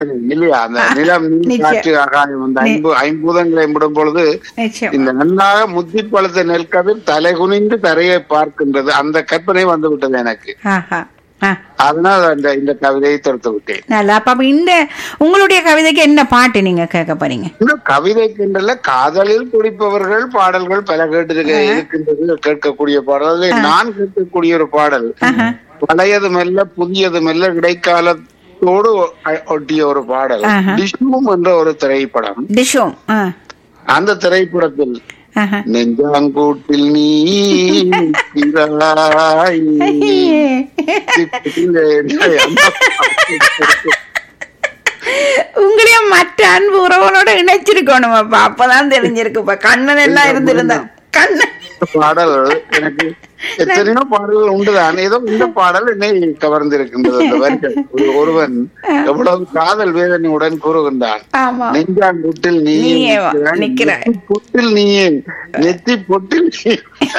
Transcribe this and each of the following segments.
இல்லையா அந்த நிலம் நீர் நிச்சயம். காற்று ஆகாயம் அந்த ஐம்பு ஐம்பூதங்களை விடும் பொழுது நிச்சயம் இந்த நன்றாக முத்தி பழுத்த நெற்கதிர் தலை குனிந்து தரையை பார்க்கின்றது அந்த கற்பனை வந்து விட்டது எனக்கு ஆஹா ஆ அதனால் அந்த இந்த கவிதையை தொடுத்து விட்டேன் நல்லா அப்ப அப்ப இந்த உங்களுடைய கவிதைக்கு என்ன பாட்டு நீங்க கேட்க போறீங்க இந்த கவிதைக்குன்றல காதலில் துடிப்பவர்கள் பாடல்கள் பல கேட்டு இருக்கின்றது கேட்கக்கூடிய பாடல் நான் கேட்கக்கூடிய ஒரு பாடல் ஆஹா. பழையது மெல்ல புதியது மெல்ல இடைக்காலத்தோடு ஒ- ஒட்டிய ஒரு பாடல் ஆஹா. டிஷ்மூம் என்ற ஒரு திரைப்படம் டிஷோம் ஆ அந்த திரைப்படத்தில் ஆஹா. நெஞ்சாங்கூட்டில் நீ நிற்கிறாய். உங்களையும் மற்ற அன்பு உறவுகளோட இணைச்சிருக்கணும் அப்ப அப்பதான் தெரிஞ்சிருக்குப்பா கண்ணன் எல்லாம் இருந்திருந்தா கண்ணன் இந்த பாடல் எனக்கு எத்தனையோ பாடல்கள் உண்டுதான் ஏதோ இந்த பாடல் என்னை கவர்ந்திருக்கின்றது அந்த வரிகள் ஒரு- ஒருவன் எவ்வளவு காதல் வேதனையுடன் கூறுகின்றான் ஆமா நெஞ்சாங்குட்டில் நீ நீயே வா, நிற்கிறாய். பொட்டில் நீயே நெத்தி பொட்டில் நீ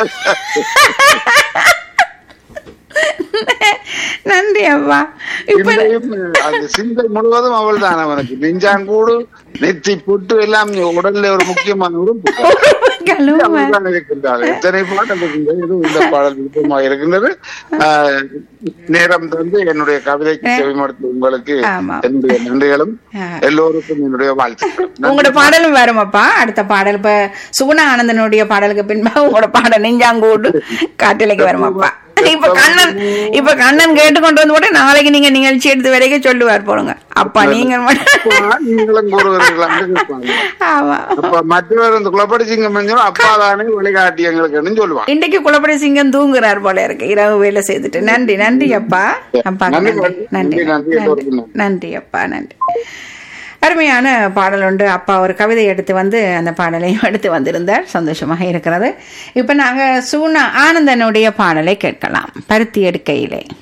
நன்றி அப்பா இப்ப சிந்தையும், அந்த சிந்தை முழுவதும் அவள் தான் அவனுக்கு நெஞ்சாங்கூடு நெத்தி பொட்டு எல்லாம் உடல்ல ஒரு முக்கியமான உறுப்பு கழுவ அவள்தான் இருக்கின்றாள் எத்தனை பாடல் இருக்கின்றது இதுவும் இந்த பாடல் விருப்பமாக இருக்கின்றது ஆஹ், நேரம் தந்து என்னுடைய கவிதைக்கு செவிமடுத்த உங்களுக்கு ஆமா. என்னுடைய நன்றிகளும் ஆ. எல்லோருக்கும் என்னுடைய வாழ்த்துக்கள் உங்களோட பாடலும் வருமாப்பா அடுத்த பாடல் இப்ப சுகுண ஆனந்தனுடைய பாடலுக்கு பின்பா உங்களோட பாடல் நெஞ்சாங்கூடு காட்டிலைக்கு வருமாப்பா இப்ப கண்ணன் இப்ப கண்ணன் கேட்டுக்கொண்டு வந்து கூட நாளைக்கு நீங்க நிகழ்ச்சி எடுத்து வரைக்கும் சொல்லுவார் போலுங்க அப்பா நீங்க மட்டும் அப்பா, நீங்களும் கூறுவீர்களான்னு கேட்பாங்க. ஆமா அப்ப மற்றவர் இந்த குளப்படிச்சிங்க மஞ்சள் அப்பா தானே வழிகாட்டி எங்களுக்குன்னு சொல்லுவாங்க இன்றைக்கு குளப்படி சிங்கம் தூங்குறார் போல இருக்கு இரவு வேலை செய்துட்டு நன்றி நன்றி அப்பா அப்பா நன்றி, நன்றி நன்றி நன்றி, நன்றி, நன்றி எல்லோருக்கும் நன்றி. நன்றி அப்பா நன்றி அருமையான பாடல் உண்டு அப்பா ஒரு கவிதை எடுத்து வந்து அந்த பாடலையும் எடுத்து வந்திருந்தார் சந்தோஷமாக இருக்கிறது இப்ப நாங்க சூனா ஆனந்தனுடைய பாடலை கேட்கலாம் பருத்தி எடுக்கையிலே